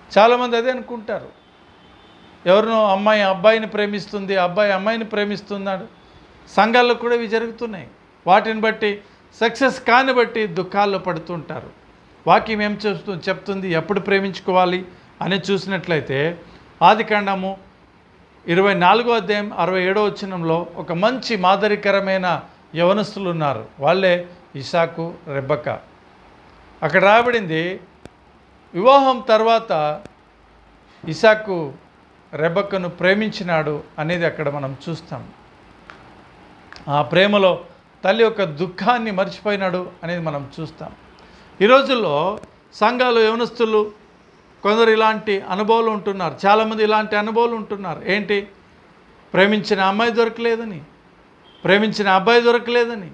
చాలామంది అదే అనుకుంటారు ఎవరినో అమ్మాయి అబ్బాయిని ప్రేమిస్తుంది అబ్బాయి అమ్మాయిని ప్రేమిస్తున్నాడు సంఘాల్లో కూడా ఇవి జరుగుతున్నాయి వాటిని బట్టి సక్సెస్ కాని బట్టి దుఃఖాల్లో పడుతుంటారు వాక్యం ఏం చెప్తూ చెప్తుంది ఎప్పుడు ప్రేమించుకోవాలి అని చూసినట్లయితే ఆదికాండము ఇరవై నాలుగో అధ్యాయం అరవై ఏడో వచ్చినంలో ఒక మంచి మాదిరికరమైన యవనస్తులు ఉన్నారు వాళ్ళే ఇసాకు రెబ్బక అక్కడ రాబడింది వివాహం తర్వాత ఇసాకు రెబక్కను ప్రేమించినాడు అనేది అక్కడ మనం చూస్తాం ఆ ప్రేమలో తల్లి యొక్క దుఃఖాన్ని మర్చిపోయినాడు అనేది మనం చూస్తాం ఈ రోజుల్లో సంఘాలు యవనస్తులు కొందరు ఇలాంటి అనుభవాలు ఉంటున్నారు చాలామంది ఇలాంటి అనుభవాలు ఉంటున్నారు ఏంటి ప్రేమించిన అమ్మాయి దొరకలేదని ప్రేమించిన అబ్బాయి దొరకలేదని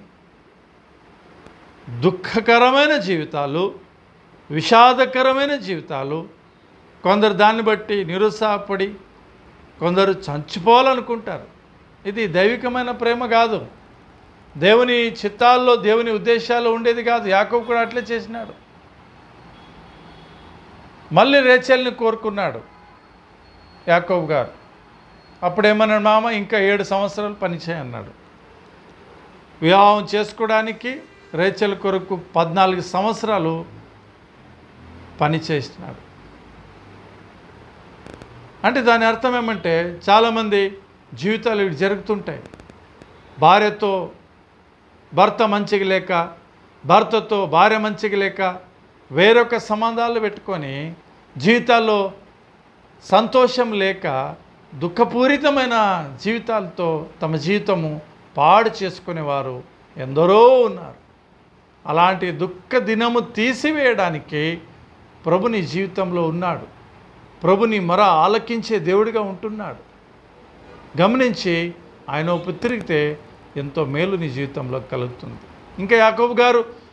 దుఃఖకరమైన జీవితాలు విషాదకరమైన జీవితాలు కొందరు దాన్ని బట్టి నిరుత్సాహపడి కొందరు చంచిపోవాలనుకుంటారు ఇది దైవికమైన ప్రేమ కాదు దేవుని చిత్తాల్లో దేవుని ఉద్దేశాల్లో ఉండేది కాదు యాకోబు కూడా అట్లే చేసినాడు మళ్ళీ రేచల్ని కోరుకున్నాడు యాకోబు గారు అప్పుడేమన్నాడు మామ ఇంకా ఏడు సంవత్సరాలు పనిచేయన్నాడు వివాహం చేసుకోవడానికి రేచల్ కొరకు పద్నాలుగు సంవత్సరాలు పని చేసినాడు అంటే దాని అర్థం ఏమంటే చాలామంది జీవితాలు ఇవి జరుగుతుంటాయి భార్యతో భర్త మంచిగా లేక భర్తతో భార్య మంచిగా లేక వేరొక సంబంధాలు పెట్టుకొని జీవితాల్లో సంతోషం లేక దుఃఖపూరితమైన జీవితాలతో తమ జీవితము పాడు చేసుకునేవారు ఎందరో ఉన్నారు అలాంటి దుఃఖ దినము తీసివేయడానికి ప్రభు నీ జీవితంలో ఉన్నాడు ప్రభు నీ మొర ఆలకించే దేవుడిగా ఉంటున్నాడు గమనించి ఆయన వైపు తిరిగితే ఎంతో మేలు నీ జీవితంలో కలుగుతుంది ఇంకా యాకోబు గారు